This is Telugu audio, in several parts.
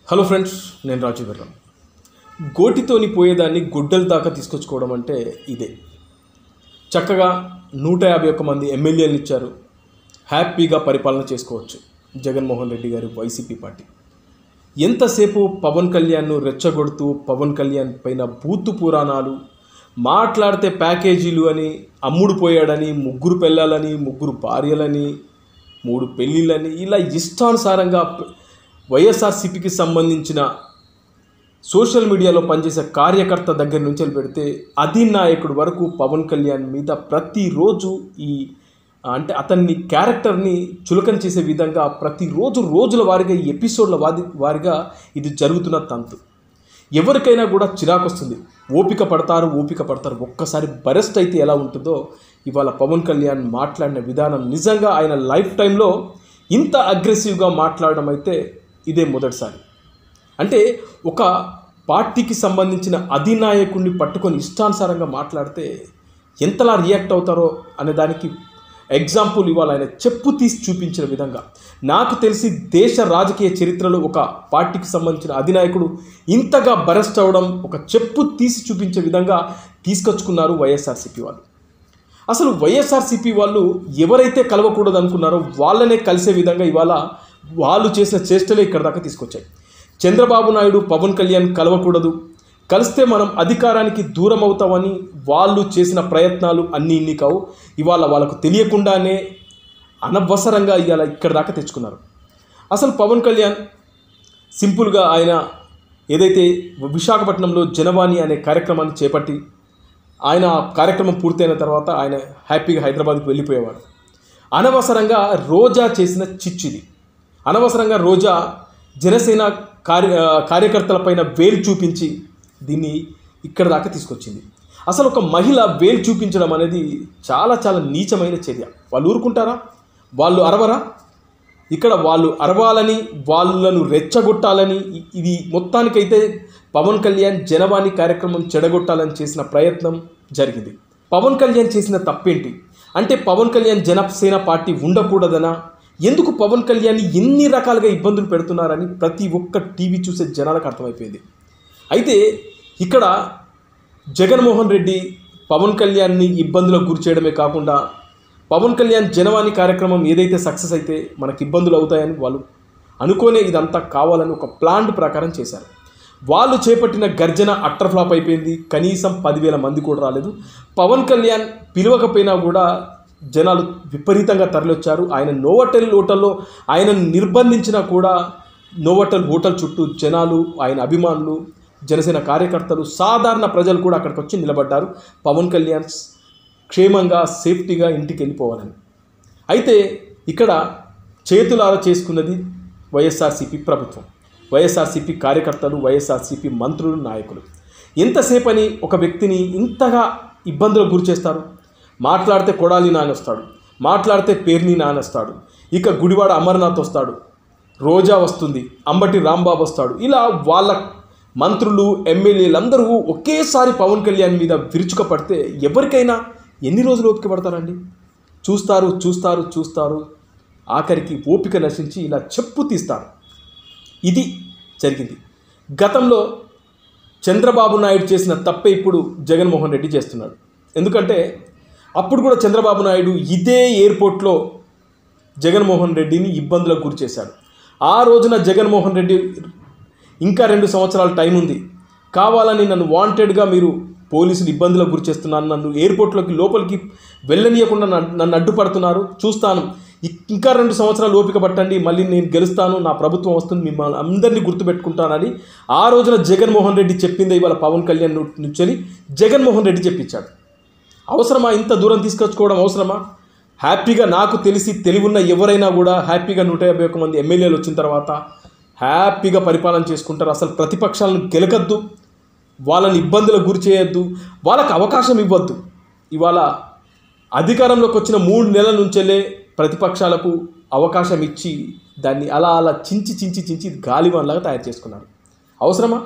హలో ఫ్రెండ్స్ నేను రాజు వెర్రం గోటితోని పోయేదాన్ని గుడ్డల దాకా తీసుకొచ్చుకోవడం అంటే ఇదే చక్కగా నూట యాభై ఒక్క మంది ఎమ్మెల్యేలు ఇచ్చారు హ్యాపీగా పరిపాలన చేసుకోవచ్చు జగన్మోహన్ రెడ్డి గారి వైసీపీ పార్టీ ఎంతసేపు పవన్ కళ్యాణ్ను రెచ్చగొడుతూ పవన్ కళ్యాణ్ పైన బూతు పురాణాలు మాట్లాడితే ప్యాకేజీలు అని అమ్ముడు పోయాడని ముగ్గురు పెళ్ళాలని ముగ్గురు భార్యలని మూడు పెళ్ళిళ్ళని ఇలా ఇష్టానుసారంగా వైఎస్ఆర్సీపీకి సంబంధించిన సోషల్ మీడియాలో పనిచేసే కార్యకర్త దగ్గర నుంచి పెడితే అధినాయకుడు వరకు పవన్ కళ్యాణ్ మీద ప్రతిరోజు ఈ అంటే అతన్ని క్యారెక్టర్ని చులకన చేసే విధంగా ప్రతిరోజు రోజుల వారిగా ఈ ఎపిసోడ్ల వాది వారిగా ఇది జరుగుతున్న తంతు ఎవరికైనా కూడా చిరాకు వస్తుంది ఓపిక పడతారు ఓపిక పడతారు ఒక్కసారి బరెస్ట్ అయితే ఎలా ఉంటుందో ఇవాళ పవన్ కళ్యాణ్ మాట్లాడిన విధానం నిజంగా ఆయన లైఫ్ టైంలో ఇంత అగ్రెసివ్గా మాట్లాడడం అయితే ఇదే మొదటిసారి అంటే ఒక పార్టీకి సంబంధించిన అధినాయకుడిని పట్టుకొని ఇష్టానుసారంగా మాట్లాడితే ఎంతలా రియాక్ట్ అవుతారో అనే దానికి ఎగ్జాంపుల్ ఇవాళ ఆయన చెప్పు తీసి చూపించిన విధంగా నాకు తెలిసి దేశ రాజకీయ చరిత్రలో ఒక పార్టీకి సంబంధించిన అధినాయకుడు ఇంతగా బరెస్ట్ అవ్వడం ఒక చెప్పు తీసి చూపించే విధంగా తీసుకొచ్చుకున్నారు వైఎస్ఆర్సీపీ వాళ్ళు అసలు వైఎస్ఆర్సీపీ వాళ్ళు ఎవరైతే కలవకూడదు అనుకున్నారో వాళ్ళనే కలిసే విధంగా ఇవాళ వాళ్ళు చేసిన చేష్టలే ఇక్కడ దాకా తీసుకొచ్చాయి చంద్రబాబు నాయుడు పవన్ కళ్యాణ్ కలవకూడదు కలిస్తే మనం అధికారానికి దూరం అవుతామని వాళ్ళు చేసిన ప్రయత్నాలు అన్నీ ఇన్ని కావు ఇవాళ వాళ్ళకు తెలియకుండానే అనవసరంగా ఇవాళ ఇక్కడ దాకా తెచ్చుకున్నారు అసలు పవన్ కళ్యాణ్ సింపుల్గా ఆయన ఏదైతే విశాఖపట్నంలో జనవాణి అనే కార్యక్రమాన్ని చేపట్టి ఆయన ఆ కార్యక్రమం పూర్తయిన తర్వాత ఆయన హ్యాపీగా హైదరాబాద్కి వెళ్ళిపోయేవాడు అనవసరంగా రోజా చేసిన చిచ్చిది అనవసరంగా రోజా జనసేన కార్య కార్యకర్తలపైన వేలు చూపించి దీన్ని ఇక్కడ దాకా తీసుకొచ్చింది అసలు ఒక మహిళ వేలు చూపించడం అనేది చాలా చాలా నీచమైన చర్య వాళ్ళు ఊరుకుంటారా వాళ్ళు అరవరా ఇక్కడ వాళ్ళు అరవాలని వాళ్ళను రెచ్చగొట్టాలని ఇ- ఇది మొత్తానికైతే పవన్ కళ్యాణ్ జనవాణి కార్యక్రమం చెడగొట్టాలని చేసిన ప్రయత్నం జరిగింది పవన్ కళ్యాణ్ చేసిన తప్పేంటి అంటే పవన్ కళ్యాణ్ జనసేన పార్టీ ఉండకూడదనా ఎందుకు పవన్ కళ్యాణ్ ఎన్ని రకాలుగా ఇబ్బందులు పెడుతున్నారని ప్రతి ఒక్క టీవీ చూసే జనాలకు అర్థమైపోయింది అయితే ఇక్కడ జగన్మోహన్ రెడ్డి పవన్ కళ్యాణ్ని ఇబ్బందులకు గురి చేయడమే కాకుండా పవన్ కళ్యాణ్ జనవాణి కార్యక్రమం ఏదైతే సక్సెస్ అయితే మనకి ఇబ్బందులు అవుతాయని వాళ్ళు అనుకోనే ఇదంతా కావాలని ఒక ప్లాన్ ప్రకారం చేశారు వాళ్ళు చేపట్టిన గర్జన అట్టర్ ఫ్లాప్ అయిపోయింది కనీసం పదివేల మంది కూడా రాలేదు పవన్ కళ్యాణ్ పిలవకపోయినా కూడా జనాలు విపరీతంగా తరలివచ్చారు ఆయన నోవటెల్ హోటల్లో ఆయన నిర్బంధించినా కూడా నోవటెల్ హోటల్ చుట్టూ జనాలు ఆయన అభిమానులు జనసేన కార్యకర్తలు సాధారణ ప్రజలు కూడా అక్కడికి వచ్చి నిలబడ్డారు పవన్ కళ్యాణ్ క్షేమంగా సేఫ్టీగా ఇంటికి వెళ్ళిపోవాలని అయితే ఇక్కడ చేతులారా చేసుకున్నది వైఎస్ఆర్సీపీ ప్రభుత్వం వైఎస్ఆర్సీపీ కార్యకర్తలు వైఎస్ఆర్సీపీ మంత్రులు నాయకులు ఎంతసేపని ఒక వ్యక్తిని ఇంతగా ఇబ్బందులకు గురి చేస్తారు మాట్లాడితే కొడాలి నానొస్తాడు మాట్లాడితే పేర్ని నానొస్తాడు ఇక గుడివాడ అమర్నాథ్ వస్తాడు రోజా వస్తుంది అంబటి రాంబాబు వస్తాడు ఇలా వాళ్ళ మంత్రులు ఎమ్మెల్యేలు అందరూ ఒకేసారి పవన్ కళ్యాణ్ మీద విరుచుకపడితే ఎవరికైనా ఎన్ని రోజులు ఓపిక పడతారండి చూస్తారు చూస్తారు చూస్తారు ఆఖరికి ఓపిక నశించి ఇలా చెప్పు తీస్తారు ఇది జరిగింది గతంలో చంద్రబాబు నాయుడు చేసిన తప్పే ఇప్పుడు జగన్మోహన్ రెడ్డి చేస్తున్నాడు ఎందుకంటే అప్పుడు కూడా చంద్రబాబు నాయుడు ఇదే ఎయిర్పోర్ట్లో జగన్మోహన్ రెడ్డిని ఇబ్బందులకు గురి చేశాడు ఆ రోజున జగన్మోహన్ రెడ్డి ఇంకా రెండు సంవత్సరాల టైం ఉంది కావాలని నన్ను వాంటెడ్గా మీరు పోలీసులు ఇబ్బందులకు గురి చేస్తున్నారు నన్ను ఎయిర్పోర్ట్లోకి లోపలికి వెళ్ళనీయకుండా నన్ను నన్ను అడ్డుపడుతున్నారు చూస్తాను ఇ- ఇంకా రెండు సంవత్సరాలు ఓపిక పట్టండి మళ్ళీ నేను గెలుస్తాను నా ప్రభుత్వం వస్తుంది మిమ్మల్ని అందరినీ గుర్తుపెట్టుకుంటానని ఆ రోజున జగన్మోహన్ రెడ్డి చెప్పిందే ఇవాళ పవన్ కళ్యాణ్ ను- నుంచి జగన్మోహన్ రెడ్డి చెప్పించాడు అవసరమా ఇంత దూరం తీసుకొచ్చుకోవడం అవసరమా హ్యాపీగా నాకు తెలిసి తెలివున్న ఎవరైనా కూడా హ్యాపీగా నూట యాభై ఒక్క మంది ఎమ్మెల్యేలు వచ్చిన తర్వాత హ్యాపీగా పరిపాలన చేసుకుంటారు అసలు ప్రతిపక్షాలను గెలకద్దు వాళ్ళని ఇబ్బందులకు గురి చేయొద్దు వాళ్ళకి అవకాశం ఇవ్వద్దు ఇవాళ అధికారంలోకి వచ్చిన మూడు నెలల నుంచెల్లే ప్రతిపక్షాలకు అవకాశం ఇచ్చి దాన్ని అలా అలా చించి చించి చించి గాలివాన్లాగా తయారు చేసుకున్నారు అవసరమా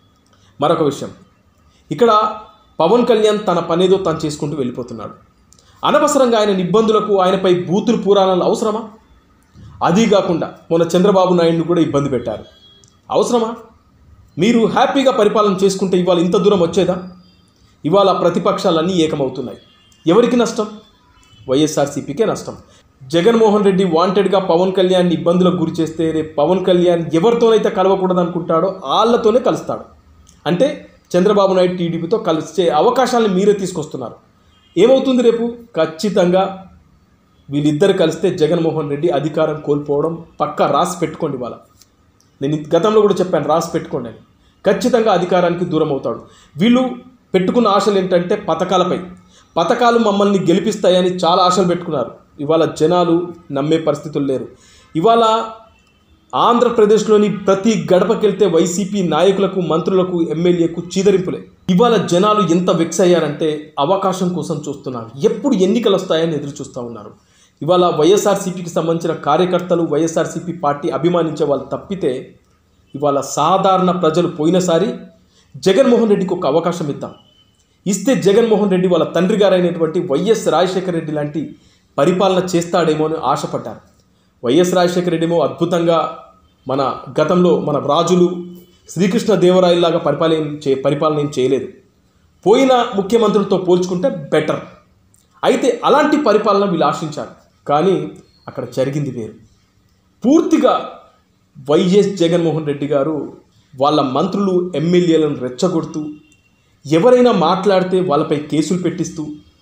మరొక విషయం ఇక్కడ పవన్ కళ్యాణ్ తన పనేదో తను చేసుకుంటూ వెళ్ళిపోతున్నాడు అనవసరంగా ఆయన ఇబ్బందులకు ఆయనపై బూతులు పురాణాలు అవసరమా అది కాకుండా మొన్న చంద్రబాబు నాయుడును కూడా ఇబ్బంది పెట్టారు అవసరమా మీరు హ్యాపీగా పరిపాలన చేసుకుంటే ఇవాళ ఇంత దూరం వచ్చేదా ఇవాళ ప్రతిపక్షాలన్నీ ఏకమవుతున్నాయి ఎవరికి నష్టం వైఎస్ఆర్సీపీకే నష్టం జగన్మోహన్ రెడ్డి వాంటెడ్గా పవన్ కళ్యాణ్ ఇబ్బందులకు గురి చేస్తే రేపు పవన్ కళ్యాణ్ ఎవరితోనైతే కలవకూడదు అనుకుంటాడో వాళ్ళతోనే కలుస్తాడు అంటే చంద్రబాబు నాయుడు టీడీపీతో కలిసే అవకాశాలను మీరే తీసుకొస్తున్నారు ఏమవుతుంది రేపు ఖచ్చితంగా వీళ్ళిద్దరు కలిస్తే జగన్మోహన్ రెడ్డి అధికారం కోల్పోవడం పక్కా రాసి పెట్టుకోండి ఇవాళ నేను ఇంత- గతంలో కూడా చెప్పాను రాసి పెట్టుకోండి అని ఖచ్చితంగా అధికారానికి దూరం అవుతాడు వీళ్ళు పెట్టుకున్న ఆశలు ఏంటంటే పథకాలపై పథకాలు మమ్మల్ని గెలిపిస్తాయని చాలా ఆశలు పెట్టుకున్నారు ఇవాళ జనాలు నమ్మే పరిస్థితులు లేరు ఇవాళ ఆంధ్రప్రదేశ్లోని ప్రతి గడపకెళ్తే వైసీపీ నాయకులకు మంత్రులకు ఎమ్మెల్యేకు చీదరింపులే ఇవాళ జనాలు ఎంత వెక్స్ అయ్యారంటే అవకాశం కోసం చూస్తున్నారు ఎప్పుడు ఎన్నికలు వస్తాయని ఎదురు చూస్తూ ఉన్నారు ఇవాళ వైఎస్ఆర్సీపీకి సంబంధించిన కార్యకర్తలు వైఎస్ఆర్సీపీ పార్టీ అభిమానించే వాళ్ళు తప్పితే ఇవాళ సాధారణ ప్రజలు పోయినసారి జగన్మోహన్ రెడ్డికి ఒక అవకాశం ఇద్దాం ఇస్తే జగన్మోహన్ రెడ్డి వాళ్ళ తండ్రి గారైనటువంటి వైఎస్ రాజశేఖర రెడ్డి లాంటి పరిపాలన చేస్తాడేమో అని ఆశపడ్డారు వైఎస్ రాజశేఖర రెడ్డి ఏమో అద్భుతంగా మన గతంలో మన రాజులు శ్రీకృష్ణ దేవరాయల్లాగా పరిపాలన చే పరిపాలన ఏం చేయలేదు పోయిన ముఖ్యమంత్రులతో పోల్చుకుంటే బెటర్ అయితే అలాంటి పరిపాలన వీళ్ళు ఆశించారు కానీ అక్కడ జరిగింది వేరు పూర్తిగా వైఎస్ జగన్మోహన్ రెడ్డి గారు వాళ్ళ మంత్రులు ఎమ్మెల్యేలను రెచ్చగొడుతూ ఎవరైనా మాట్లాడితే వాళ్ళపై కేసులు పెట్టిస్తూ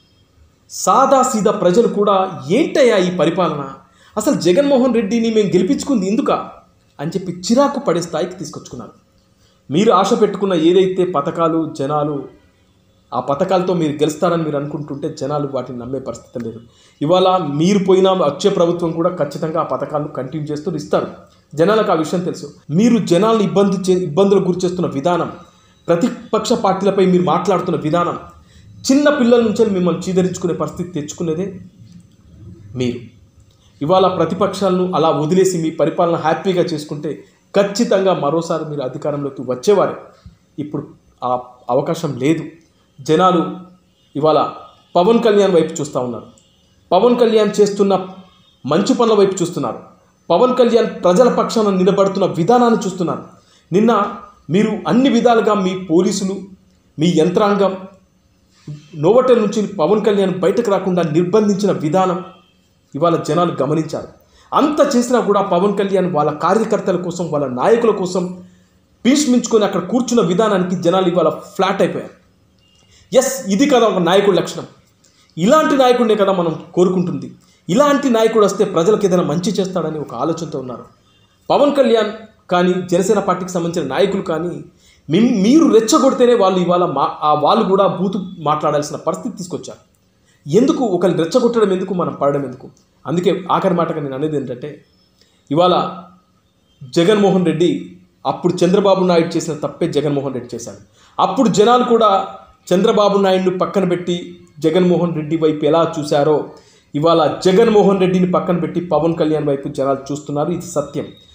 సాదా సీదా ప్రజలు కూడా ఏంటయ్యా ఈ పరిపాలన అసలు జగన్మోహన్ రెడ్డిని మేము గెలిపించుకుంది ఎందుకా అని చెప్పి చిరాకు పడే స్థాయికి తీసుకొచ్చుకున్నారు మీరు ఆశ పెట్టుకున్న ఏదైతే పథకాలు జనాలు ఆ పథకాలతో మీరు గెలుస్తారని మీరు అనుకుంటుంటే జనాలు వాటిని నమ్మే పరిస్థితి లేదు ఇవాళ మీరు పోయినా వచ్చే ప్రభుత్వం కూడా ఖచ్చితంగా ఆ పథకాలను కంటిన్యూ చేస్తూ ఇస్తారు జనాలకు ఆ విషయం తెలుసు మీరు జనాలను ఇబ్బంది చే ఇబ్బందులకు గురి చేస్తున్న విధానం ప్రతిపక్ష పార్టీలపై మీరు మాట్లాడుతున్న విధానం చిన్న పిల్లల నుంచే మిమ్మల్ని చీదరించుకునే పరిస్థితి తెచ్చుకునేదే మీరు ఇవాళ ప్రతిపక్షాలను అలా వదిలేసి మీ పరిపాలన హ్యాపీగా చేసుకుంటే ఖచ్చితంగా మరోసారి మీరు అధికారంలోకి వచ్చేవారే ఇప్పుడు ఆ అవకాశం లేదు జనాలు ఇవాళ పవన్ కళ్యాణ్ వైపు చూస్తూ ఉన్నారు పవన్ కళ్యాణ్ చేస్తున్న మంచి పనుల వైపు చూస్తున్నారు పవన్ కళ్యాణ్ ప్రజల పక్షాన నిలబడుతున్న విధానాన్ని చూస్తున్నారు నిన్న మీరు అన్ని విధాలుగా మీ పోలీసులు మీ యంత్రాంగం నోవటల్ నుంచి పవన్ కళ్యాణ్ బయటకు రాకుండా నిర్బంధించిన విధానం ఇవాళ జనాలు గమనించారు అంత చేసినా కూడా పవన్ కళ్యాణ్ వాళ్ళ కార్యకర్తల కోసం వాళ్ళ నాయకుల కోసం భీష్మించుకొని అక్కడ కూర్చున్న విధానానికి జనాలు ఇవాళ ఫ్లాట్ అయిపోయారు ఎస్ ఇది కదా ఒక నాయకుడి లక్షణం ఇలాంటి నాయకుడినే కదా మనం కోరుకుంటుంది ఇలాంటి నాయకుడు వస్తే ప్రజలకు ఏదైనా మంచి చేస్తాడని ఒక ఆలోచనతో ఉన్నారు పవన్ కళ్యాణ్ కానీ జనసేన పార్టీకి సంబంధించిన నాయకులు కానీ మీ- మీరు రెచ్చగొడితేనే వాళ్ళు ఇవాళ మా ఆ వాళ్ళు కూడా బూతు మాట్లాడాల్సిన పరిస్థితి తీసుకొచ్చారు ఎందుకు ఒకరిని రెచ్చగొట్టడం ఎందుకు మనం పడడం ఎందుకు అందుకే ఆఖరి మాటగా నేను అనేది ఏంటంటే ఇవాళ జగన్మోహన్ రెడ్డి అప్పుడు చంద్రబాబు నాయుడు చేసిన తప్పే జగన్మోహన్ రెడ్డి చేశాడు అప్పుడు జనాలు కూడా చంద్రబాబు నాయుడును పక్కన పెట్టి జగన్మోహన్ రెడ్డి వైపు ఎలా చూశారో ఇవాళ జగన్మోహన్ రెడ్డిని పక్కన పెట్టి పవన్ కళ్యాణ్ వైపు జనాలు చూస్తున్నారు ఇది సత్యం